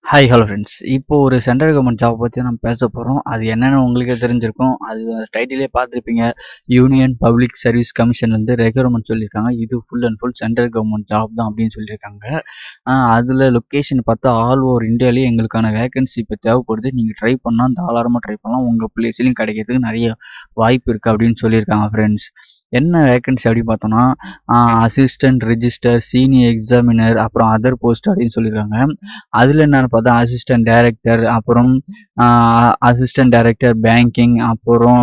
hi hello friends இப்போ ஒரு central government job பற்றி நம்ம பேச போகிறோம் அது என்னென்னு உங்களுக்கே தெரிஞ்சிருக்கும் அது டைட்டிலே பார்த்துருப்பீங்க யூனியன் பப்ளிக் சர்வீஸ் கமிஷன்லேருந்து ரெக்யூர்மெண்ட் சொல்லியிருக்காங்க இது full and full central government job தான் அப்படின்னு சொல்லியிருக்காங்க அதில் லொக்கேஷன் பார்த்தா ஆல் ஓவர் இந்தியாவிலேயே எங்களுக்கான வேகன்சி இப்போ தேவைப்படுது நீங்கள் ட்ரை பண்ணால் தாராளமாக ட்ரை பண்ணலாம் உங்கள் பிளேஸ்லையும் கிடைக்கிறதுக்கு நிறைய வாய்ப்பு இருக்குது அப்படின்னு சொல்லியிருக்காங்க ஃப்ரெண்ட்ஸ் என்ன வேகன்சி அப்படின்னு பார்த்தோம்னா அசிஸ்டன்ட் ரிஜிஸ்டர் சீனியர் எக்ஸாமினர் அப்புறம் அதர் போஸ்ட் அப்படின்னு சொல்லியிருக்காங்க அதில் என்னென்னு பார்த்தா அசிஸ்டன்ட் டைரக்டர் அப்புறம் அசிஸ்டன்ட் டைரக்டர் பேங்கிங் அப்புறம்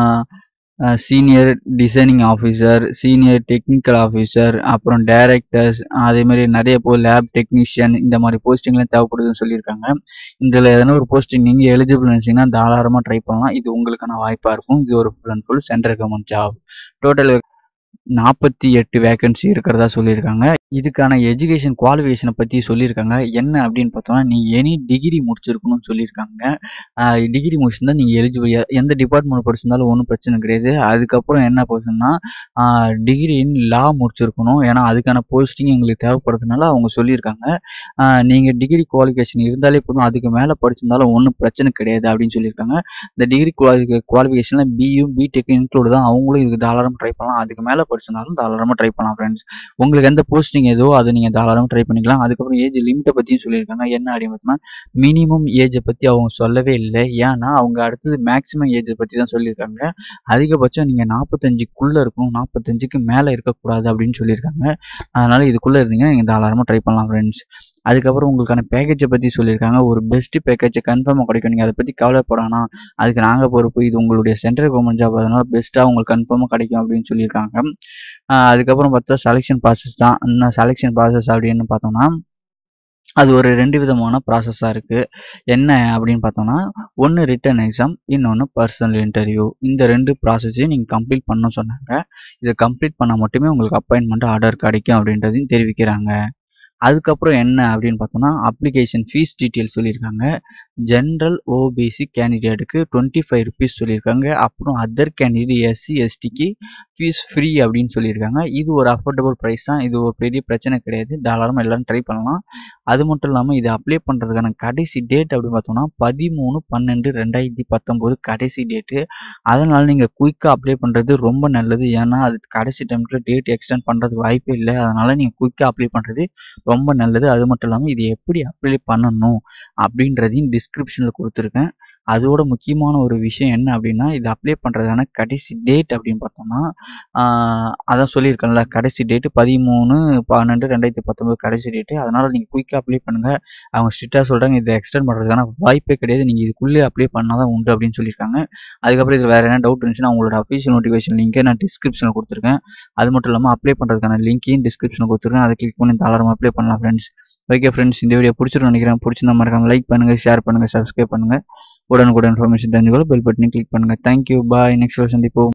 senior designing officer senior technical officer அப்புறம் டைரக்டர்ஸ் அதேமாதிரி நிறைய போ லேப் டெக்னீஷியன் இந்த மாதிரி போஸ்டிங்லாம் தேவைப்படுதுன்னு சொல்லியிருக்காங்க இதில் எதனா ஒரு போஸ்டிங் நீங்கள் எலிஜிபிள் நினச்சிங்கன்னா தாராளமாக ட்ரை பண்ணலாம் இது உங்களுக்கான வாய்ப்பாக இருக்கும் இது ஒரு full and full central government job total நாற்பத்தி எட்டு வேகன்சி இருக்கிறதா சொல்லியிருக்காங்க இதுக்கான எஜுகேஷன் குவாலிஃபிகேஷனை பற்றி சொல்லியிருக்காங்க என்ன அப்படின்னு பார்த்தோம்னா நீ எனி டிகிரி முடிச்சிருக்கணும்னு சொல்லியிருக்காங்க டிகிரி முடிச்சிருந்தா நீங்கள் எலிஜிபிள் எந்த டிபார்ட்மெண்ட் படிச்சிருந்தாலும் ஒன்றும் பிரச்சனை கிடையாது அதுக்கப்புறம் என்ன போச்சுன்னா டிகிரி இன் லா முடிச்சிருக்கணும் ஏன்னா அதுக்கான போஸ்டிங் எங்களுக்கு தேவைப்படுறதுனால அவங்க சொல்லியிருக்காங்க நீங்கள் டிகிரி குவாலிஃபிகேஷன் இருந்தாலே போதும் அதுக்கு மேலே படிச்சிருந்தாலும் ஒன்றும் பிரச்சனை கிடையாது அப்படின்னு சொல்லியிருக்காங்க இந்த டிகிரி குவாலி குவாலிஃபிகேஷனில் பியூ பிடெக் இன்க்ளூட் தான் அவங்களும் இதுக்கு தாராளமாக ட்ரை பண்ணலாம் அதுக்கு மேலே படிச்சிருந்தாலும் தாராளமாக ட்ரை பண்ணலாம் ஃப்ரெண்ட்ஸ் உங்களுக்கு எந்த போஸ்டிங் ஏதோ அதை நீங்கள் தாராளமாக ட்ரை பண்ணிக்கலாம் அதுக்கப்புறம் ஏஜ் லிமிட்டை பற்றியும் சொல்லியிருக்காங்க என்ன அப்படின்னு பார்த்தோம்னா மினிமம் ஏஜை பற்றி அவங்க சொல்லவே இல்லை ஏன்னா அவங்க அடுத்தது மேக்ஸிமம் ஏஜை பற்றி தான் சொல்லியிருக்காங்க அதிகபட்சம் நீங்கள் நாற்பத்தஞ்சுக்குள்ளே இருக்கணும் நாற்பத்தஞ்சுக்கு மேலே இருக்கக்கூடாது அப்படின்னு சொல்லியிருக்காங்க அதனால் இதுக்குள்ளே இருந்தீங்கன்னா நீங்கள் தாராளமாக ட்ரை பண்ணலாம் ஃப்ரெண்ட்ஸ் அதுக்கப்புறம் உங்களுக்கான பேக்கேஜை பற்றி சொல்லியிருக்காங்க ஒரு பெஸ்ட்டு பேக்கேஜை கன்ஃபார்மாக கிடைக்கும் நீங்கள் அதை பற்றி கவலைப்படானா அதுக்கு நாங்கள் பொறுப்பு இது உங்களுடைய சென்ட்ரல் கவர்மெண்ட் ஜாப் அதனால் பெஸ்ட்டாக உங்களுக்கு கன்ஃபார்மாக கிடைக்கும் அப்படின்னு சொல்லியிருக்காங்க அதுக்கப்புறம் பார்த்தா செலெக்ஷன் ப்ராசஸ் தான் இன்னும் செலெக்ஷன் ப்ராசஸ் அப்படின்னு பார்த்தோம்னா அது ஒரு ரெண்டு விதமான ப்ராசஸாக இருக்குது என்ன அப்படின்னு பார்த்தோம்னா ஒன்று ரிட்டன் எக்ஸாம் இன்னொன்று பர்சனல் இன்டர்வியூ இந்த ரெண்டு ப்ராசஸையும் நீங்கள் கம்ப்ளீட் பண்ண சொன்னாங்க இதை கம்ப்ளீட் பண்ணால் மட்டுமே உங்களுக்கு அப்பாயின்மெண்ட் ஆர்டர் கிடைக்கும் அப்படின்றதையும் தெரிவிக்கிறாங்க அதுக்கப்புறம் என்ன அப்படின்னு பார்த்தோம்னா அப்ளிகேஷன் ஃபீஸ் டீட்டெயில் சொல்லியிருக்காங்க ஜென்ரல் ஓபிசி கேண்டிடேட்டுக்கு டுவெண்ட்டி ஃபைவ் ருபீஸ் சொல்லியிருக்காங்க அப்புறம் அதர் கேண்டிடேட் எஸ்சி எஸ்டிக்கு ஃபீஸ் ஃப்ரீ அப்படின்னு சொல்லியிருக்காங்க இது ஒரு அஃபோர்டபுள் ப்ரைஸ் தான் இது ஒரு பெரிய பிரச்சனை கிடையாது தாராளமாக எல்லோரும் ட்ரை பண்ணலாம் அது மட்டும் இல்லாமல் இது அப்ளை பண்ணுறதுக்கான கடைசி டேட் அப்படின்னு பார்த்தோம்னா பதிமூணு பன்னெண்டு ரெண்டாயிரத்தி பத்தொம்போது கடைசி டேட்டு அதனால் நீங்கள் குயிக்காக அப்ளை பண்ணுறது ரொம்ப நல்லது ஏன்னா அது கடைசி டைமில் டேட் எக்ஸ்டெண்ட் பண்ணுறதுக்கு வாய்ப்பே இல்லை அதனால் நீங்கள் குயிக்காக அப்ளை பண்ணுறது ரொம்ப நல்லது அது மட்டும் இல்லாமல் இது எப்படி அப்ளை பண்ணணும் அப்படின்றதையும் டிஸ்கிரிப்ஷனில் கொடுத்துருக்கேன் அதோட முக்கியமான ஒரு விஷயம் என்ன அப்படின்னா இது அப்ளை பண்ணுறதான கடைசி டேட் அப்படின்னு பார்த்தோம்னா அதான் சொல்லியிருக்கேன்ல கடைசி டேட்டு பதிமூணு பன்னெண்டு ரெண்டாயிரத்தி பத்தொம்போது கடைசி டேட்டு அதனால் நீங்கள் குயிக்காக அப்ளை பண்ணுங்கள் அவங்க ஸ்ட்ரிக்டாக சொல்கிறாங்க இதை எக்ஸ்டெண்ட் பண்ணுறதுக்கான வாய்ப்பே கிடையாது நீங்கள் இதுக்குள்ளே அப்ளை பண்ணால் தான் உண்டு அப்படின்னு சொல்லியிருக்காங்க அதுக்கப்புறம் இதில் வேறு என்ன டவுட் இருந்துச்சுன்னா உங்களோட அஃபீஷியல் நோட்டிஃபிகேஷன் லிங்கை நான் டிஸ்கிரிப்ஷனில் கொடுத்துருக்கேன் அது மட்டும் இல்லாமல் அப்ளை பண்ணுறதுக்கான லிங்கையும் டிஸ்கிரிப்ஷனில் கொடுத்துருக்கேன் அதை கிளிக் பண்ணி தாராளமாக அப்ளை பண்ணலாம் ஃப்ரெண்ட்ஸ் ஓகே ஃப்ரெண்ட்ஸ் இந்த வீடியோ பிடிச்சிருன்னு நினைக்கிறேன் பிடிச்சிருந்தா மறக்காம லைக் பண்ணுங்கள் ஷேர் பண்ணுங்கள் சப்ஸ்கிரைப் பண்ணுங்கள் உடனுக்குடன் இன்ஃபர்மேஷன் தெரிஞ்சுக்கொள்ள பெல் பட்டனை கிளிக் பண்ணுங்கள் தேங்க்யூ பாய் நெக்ஸ்ட் சந்திப்போம்